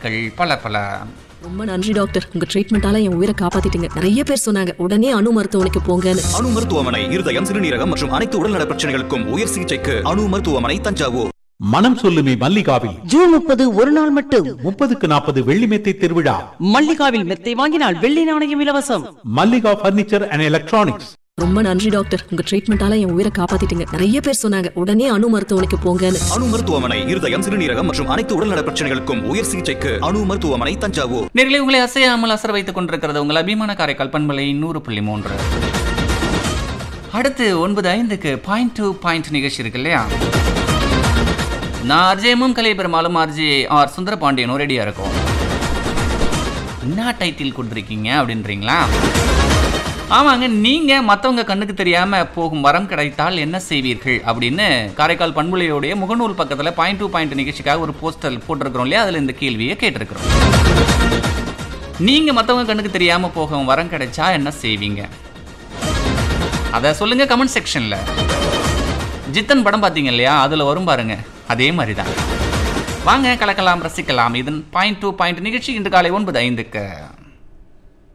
வாழ்த்துக்கள் பல பல ரொம்ப நன்றி டாக்டர் உங்க ட்ரீட்மெண்டால என் உயிரை காப்பாத்திட்டீங்க நிறைய பேர் சொன்னாங்க உடனே அணு மருத்துவமனைக்கு போங்கன்னு அணு மருத்துவமனை இருதயம் சிறுநீரகம் மற்றும் அனைத்து உடல்நல பிரச்சனைகளுக்கும் உயர் சிகிச்சைக்கு அணு மருத்துவமனை தஞ்சாவூர் மனம் சொல்லுமே மல்லிகாவில் ஜூன் முப்பது ஒரு நாள் மட்டும் முப்பதுக்கு நாற்பது வெள்ளி மெத்தை திருவிழா மல்லிகாவில் மெத்தை வாங்கினால் வெள்ளி நாணயம் இலவசம் மல்லிகா பர்னிச்சர் அண்ட் எலக்ட்ரானிக்ஸ் ரொம்ப நன்றி டாக்டர் உங்க ட்ரீட்மெண்டால என் உயிரை காப்பாத்திட்டீங்க நிறைய பேர் சொன்னாங்க உடனே அணு மருத்துவமனைக்கு போங்கன்னு அணு மருத்துவமனை இருதயம் சிறுநீரகம் மற்றும் அனைத்து உடல்நல பிரச்சனைகளுக்கும் உயர் சிகிச்சைக்கு அணு மருத்துவமனை தஞ்சாவூர் நேர்களை உங்களை அசையாமல் அசர வைத்துக் கொண்டிருக்கிறது உங்கள் அபிமான காரைக்கால் பண்பலை நூறு புள்ளி மூன்று அடுத்து ஒன்பது ஐந்துக்கு பாயிண்ட் டு பாயிண்ட் நிகழ்ச்சி இருக்கு இல்லையா நான் அர்ஜயமும் கலை பெருமாளும் ஆர்ஜே ஆர் சுந்தர பாண்டியனும் ரெடியா இருக்கும் என்ன டைட்டில் கொடுத்துருக்கீங்க அப்படின்றீங்களா ஆமாங்க நீங்க மற்றவங்க கண்ணுக்கு தெரியாம போகும் வரம் கிடைத்தால் என்ன செய்வீர்கள் அப்படின்னு காரைக்கால் பண்புலையோடைய முகநூல் பக்கத்துல பாயிண்ட் டு பாயிண்ட் நிகழ்ச்சிக்காக ஒரு போஸ்டர் போட்டிருக்கிறோம் இல்லையா அதுல இந்த கேள்வியை கேட்டிருக்கிறோம் நீங்க மற்றவங்க கண்ணுக்கு தெரியாம போகும் வரம் கிடைச்சா என்ன செய்வீங்க அதை சொல்லுங்க கமெண்ட் செக்ஷன்ல ஜித்தன் படம் பார்த்தீங்க இல்லையா அதுல வரும் பாருங்க அதே மாதிரி தான் வாங்க கலக்கலாம் ரசிக்கலாம் இதன் பாயிண்ட் டு பாயிண்ட் நிகழ்ச்சி இன்று காலை ஒன்பது ஐந்துக்கு